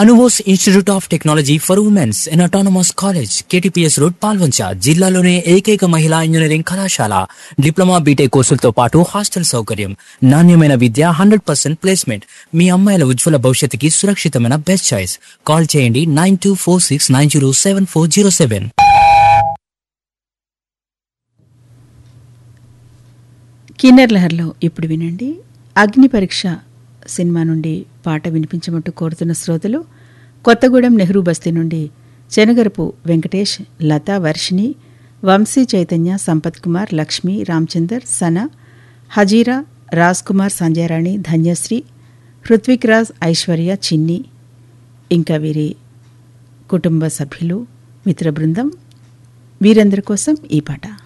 అనువోస్ institute of technology for women's in autonomous college KTPS road Palvancha జిల్లాలోనే ఏకైక మహిళా engineering కళాశాల డిప్లొమా బీటెక్ కోర్సులతో పాటు హాస్టల్ సౌకర్యం నాణ్యమైన విద్య హండ్రెడ్ పర్సెంట్ ప్లేస్మెంట్ మీ అమ్మాయిల ఉజ్వల భవిష్యత్తుకి సురక్షితమైన బెస్ట్ చాయిస్ కాల్ చేయండి nine two four six nine zero seven four zero seven కిన్నెర్ లహర్లో ఇప్పుడు వినండి అగ్ని పరీక్ష సినిమా నుండి పాట వినిపించమంటూ కోరుతున్న శ్రోతలు కొత్తగూడెం నెహ్రూ బస్తీ నుండి చెనగరపు వెంకటేష్ లత వర్షిణి వంశీ చైతన్య సంపత్ కుమార్ లక్ష్మి రామచందర్ సన హజీరా రాజ్ కుమార్ సంజయరాణి ధన్యశ్రీ హృత్విక్ రాజ్ ఐశ్వర్య చిన్ని ఇంకా వీరి కుటుంబ సభ్యులు మిత్ర బృందం వీరందరి కోసం ఈ పాట